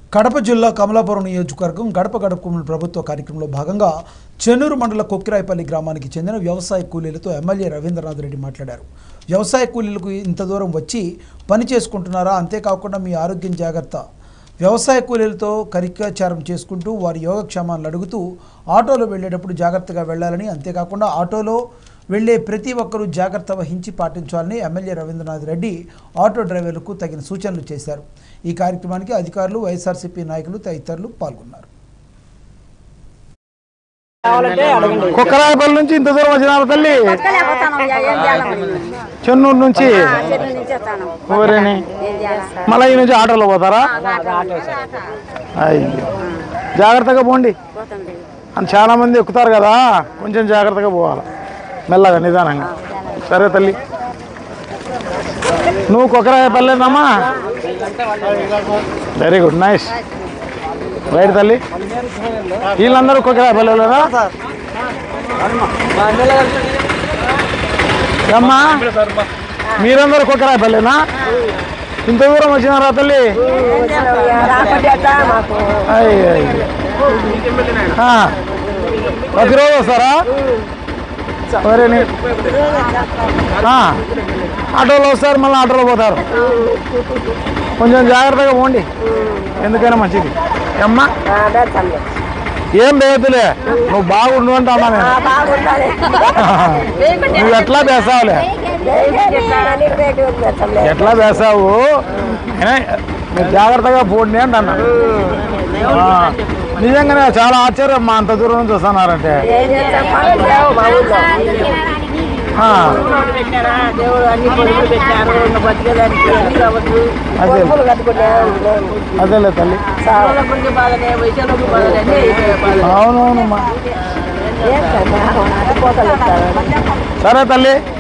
కడప జిల్లా కమలాపురం నియోజకవర్గం గడప గడపకుమల ప్రభుత్వ కార్యక్రమంలో భాగంగా చెన్నూరు మండల కొక్కిరాయపల్లి గ్రామానికి చెందిన వ్యవసాయ కూలీలతో ఎమ్మెల్యే రవీంద్రనాథ్ రెడ్డి మాట్లాడారు వ్యవసాయ కూలీలకు ఇంత దూరం వచ్చి పని చేసుకుంటున్నారా అంతేకాకుండా మీ ఆరోగ్యం జాగ్రత్త వ్యవసాయ కూలీలతో కరికాచారం చేసుకుంటూ వారి యోగక్షేమాలను అడుగుతూ ఆటోలో వెళ్ళేటప్పుడు జాగ్రత్తగా వెళ్ళాలని అంతేకాకుండా ఆటోలో వెళ్లే ప్రతి ఒక్కరూ జాగ్రత్త వహించి పాటించాలని ఎమ్మెల్యే రవీంద్రనాథ్ రెడ్డి ఆటో డ్రైవర్లకు తగిన సూచనలు చేశారు ఈ కార్యక్రమానికి అధికారులు వైఎస్ఆర్సీపీ నాయకులు తదితరులు పాల్గొన్నారు కుక్కరాయపల్లి నుంచి ఇంత దూరం వచ్చినారు తల్లి చెన్నూరు నుంచి ఊరేని మళ్ళీ ఈ నుంచి ఆటోలో పోతారా అయ్యో జాగ్రత్తగా పోండి అని చాలా మంది ఎక్కుతారు కదా కొంచెం జాగ్రత్తగా పోవాలి మెల్లగా నిదానంగా సరే తల్లి నువ్వు కుక్కరాయపల్లేదమ్మా వెరీ గుడ్ నైస్ రైట్ తల్లి వీళ్ళందరూ కుక్కరాయపల్లేదా అమ్మా మీరందరూ కుక్కరాయపల్లేనా ఇంత దూరం వచ్చినారా తల్లి అయ్య, అయ్య. ఆ, ప్రతిరోజు వస్తారా సరేని ఆ, ఆటోలో వస్తారు మళ్ళీ ఆటోలో పోతారు కొంచెం జాగ్రత్తగా పోండి ఎందుకైనా మంచిది అమ్మా ఏం లేదులే నువ్వు బాగుండు అంటే అన్నా నేను నువ్వు ఎట్లా వేసావులే ఎట్లా వేసావు అయినా మీరు జాగ్రత్తగా పోండి అంటే అన్నా ఆ, నిజంగానే చాలా ఆశ్చర్యం మా అంత దూరం నుంచి వస్తున్నారంటే ఆ, దేవుడు అన్ని పొదుపులు పెట్టారు ఇంకా బతికేదానికి అన్ని కావచ్చు అదే అదేలే తల్లి సావులకు బాధనే వైద్యులకు బాధనే అన్ని బాధ అవునవునమ్మా సరే తల్లి